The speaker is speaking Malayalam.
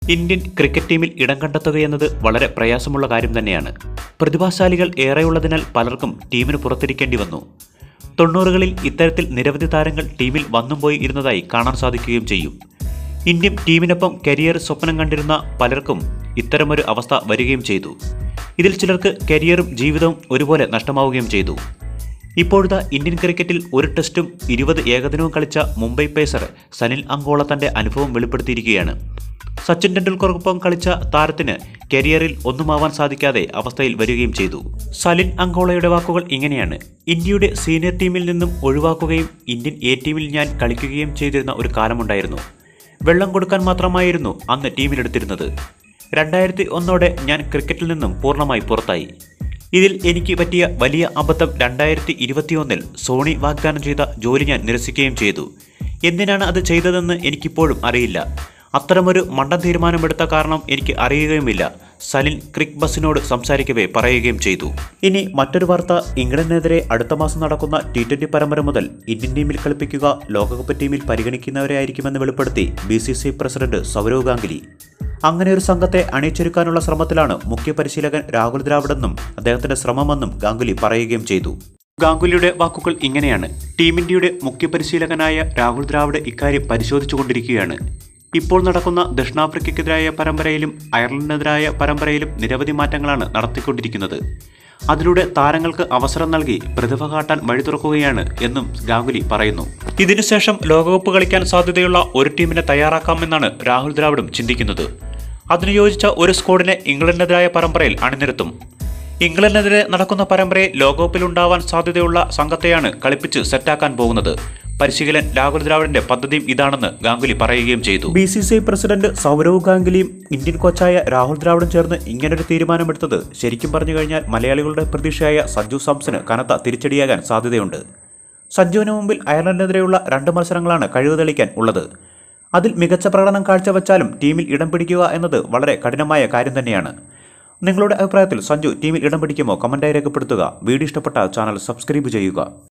ഇന്ത്യൻ ക്രിക്കറ്റ് ടീമിൽ ഇടം കണ്ടെത്തുകയെന്നത് വളരെ പ്രയാസമുള്ള കാര്യം തന്നെയാണ് പ്രതിഭാശാലികൾ ഏറെയുള്ളതിനാൽ പലർക്കും ടീമിന് പുറത്തിരിക്കേണ്ടി വന്നു തൊണ്ണൂറുകളിൽ ഇത്തരത്തിൽ നിരവധി താരങ്ങൾ ടീമിൽ വന്നും പോയി ഇരുന്നതായി കാണാൻ സാധിക്കുകയും ചെയ്യും ഇന്ത്യൻ ടീമിനൊപ്പം കരിയർ സ്വപ്നം കണ്ടിരുന്ന പലർക്കും ഇത്തരമൊരു അവസ്ഥ വരികയും ചെയ്തു ഇതിൽ ചിലർക്ക് കരിയറും ജീവിതവും ഒരുപോലെ നഷ്ടമാവുകയും ചെയ്തു ഇപ്പോഴത്തെ ഇന്ത്യൻ ക്രിക്കറ്റിൽ ഒരു ടെസ്റ്റും ഇരുപത് ഏകദിനവും കളിച്ച മുംബൈ പേസർ സനിൽ അങ്കോള തന്റെ അനുഭവം വെളിപ്പെടുത്തിയിരിക്കുകയാണ് സച്ചിൻ ടെണ്ടുൽക്കറൊപ്പം കളിച്ച താരത്തിന് കരിയറിൽ ഒന്നുമാവാൻ സാധിക്കാതെ അവസ്ഥയിൽ വരികയും ചെയ്തു സലിൻ അങ്കോളയുടെ വാക്കുകൾ ഇങ്ങനെയാണ് ഇന്ത്യയുടെ സീനിയർ ടീമിൽ നിന്നും ഒഴിവാക്കുകയും ഇന്ത്യൻ എ ടീമിൽ ഞാൻ കളിക്കുകയും ചെയ്തിരുന്ന ഒരു കാലമുണ്ടായിരുന്നു വെള്ളം കൊടുക്കാൻ മാത്രമായിരുന്നു അന്ന് ടീമിലെടുത്തിരുന്നത് രണ്ടായിരത്തി ഒന്നോടെ ഞാൻ ക്രിക്കറ്റിൽ നിന്നും പൂർണ്ണമായി പുറത്തായി ഇതിൽ എനിക്ക് പറ്റിയ വലിയ അബദ്ധം രണ്ടായിരത്തി ഇരുപത്തിയൊന്നിൽ സോണി വാഗ്ദാനം ചെയ്ത ജോലി ഞാൻ നിരസിക്കുകയും ചെയ്തു എന്തിനാണ് അത് ചെയ്തതെന്ന് എനിക്കിപ്പോഴും അറിയില്ല അത്തരമൊരു മണ്ടൻ തീരുമാനമെടുത്ത കാരണം എനിക്ക് അറിയുകയുമില്ല സലിൻ ക്രിക് ബസിനോട് സംസാരിക്കവേ പറയുകയും ചെയ്തു ഇനി മറ്റൊരു വാർത്ത ഇംഗ്ലണ്ടിനെതിരെ അടുത്ത മാസം നടക്കുന്ന ടി ട്വന്റി പരമ്പര മുതൽ ഇന്ത്യൻ ടീമിൽ കളിപ്പിക്കുക ലോകകപ്പ് ടീമിൽ പരിഗണിക്കുന്നവരായിരിക്കുമെന്ന് വെളിപ്പെടുത്തി B C C president Sourav Ganguly അങ്ങനെ ഒരു സംഘത്തെ അണിയിച്ചൊരുക്കാനുള്ള ശ്രമത്തിലാണ് മുഖ്യ പരിശീലകൻ രാഹുൽ ദ്രാവിഡെന്നും അദ്ദേഹത്തിന്റെ ശ്രമമെന്നും ഗാംഗുലി പറയുകയും ചെയ്തു ഗാംഗുലിയുടെ വാക്കുകൾ ഇങ്ങനെയാണ് ടീം ഇന്ത്യയുടെ മുഖ്യ പരിശീലകനായ രാഹുൽ ദ്രാവിഡ് ഇക്കാര്യം പരിശോധിച്ചുകൊണ്ടിരിക്കുകയാണ് ഇപ്പോൾ നടക്കുന്ന ദക്ഷിണാഫ്രിക്കയ്ക്കെതിരായ പരമ്പരയിലും അയർലൻഡിനെതിരായ പരമ്പരയിലും നിരവധി മാറ്റങ്ങളാണ് നടത്തിക്കൊണ്ടിരിക്കുന്നത് അതിലൂടെ താരങ്ങൾക്ക് അവസരം നൽകി പ്രതിഭ കാട്ടാൻ വഴി തുറക്കുകയാണ് എന്നും ഗാംഗുലി പറയുന്നു ഇതിനുശേഷം ലോകകപ്പ് കളിക്കാൻ സാധ്യതയുള്ള ഒരു ടീമിനെ തയ്യാറാക്കാമെന്നാണ് രാഹുൽ ദ്രാവിഡും ചിന്തിക്കുന്നത് അതിനു യോജിച്ച ഒരു സ്ക്വാഡിനെ ഇംഗ്ലണ്ടിനെതിരായ പരമ്പരയിൽ അണിനിരത്തും ഇംഗ്ലണ്ടിനെതിരെ നടക്കുന്ന പരമ്പരയിൽ ലോകകപ്പിലുണ്ടാവാൻ സാധ്യതയുള്ള സംഘത്തെയാണ് കളിപ്പിച്ച് സെറ്റാക്കാൻ പോകുന്നത് പരിശീലകൻ രാഹുൽ ദ്രാവിഡിന്റെ പദ്ധതിയും ഇതാണെന്ന് ഗാംഗുലി പറയുകയും ചെയ്തു B C C president Sourav ഗാംഗുലിയും ഇന്ത്യൻ കോച്ചായ രാഹുൽ ദ്രാവിഡും ചേർന്ന് ഇങ്ങനൊരു തീരുമാനമെടുത്തത് ശരിക്കും പറഞ്ഞു കഴിഞ്ഞാൽ മലയാളികളുടെ പ്രതീക്ഷയായ സഞ്ജു സാംസന് കനത്ത തിരിച്ചടിയാകാൻ സാധ്യതയുണ്ട് സഞ്ജുവിന് മുമ്പിൽ അയർലൻഡിനെതിരെയുള്ള രണ്ട് മത്സരങ്ങളാണ് കഴിവ് തെളിയിക്കാൻ ഉള്ളത് അതിൽ മികച്ച പ്രകടനം കാഴ്ചവെച്ചാലും ടീമിൽ ഇടം പിടിക്കുക എന്നത് വളരെ കഠിനമായ കാര്യം തന്നെയാണ് നിങ്ങളുടെ അഭിപ്രായത്തിൽ സഞ്ജു ടീമിൽ ഇടം പിടിക്കുമോ കമന്റായി രേഖപ്പെടുത്തുക വീഡിയോ ഇഷ്ടപ്പെട്ടാൽ ചാനൽ സബ്സ്ക്രൈബ് ചെയ്യുക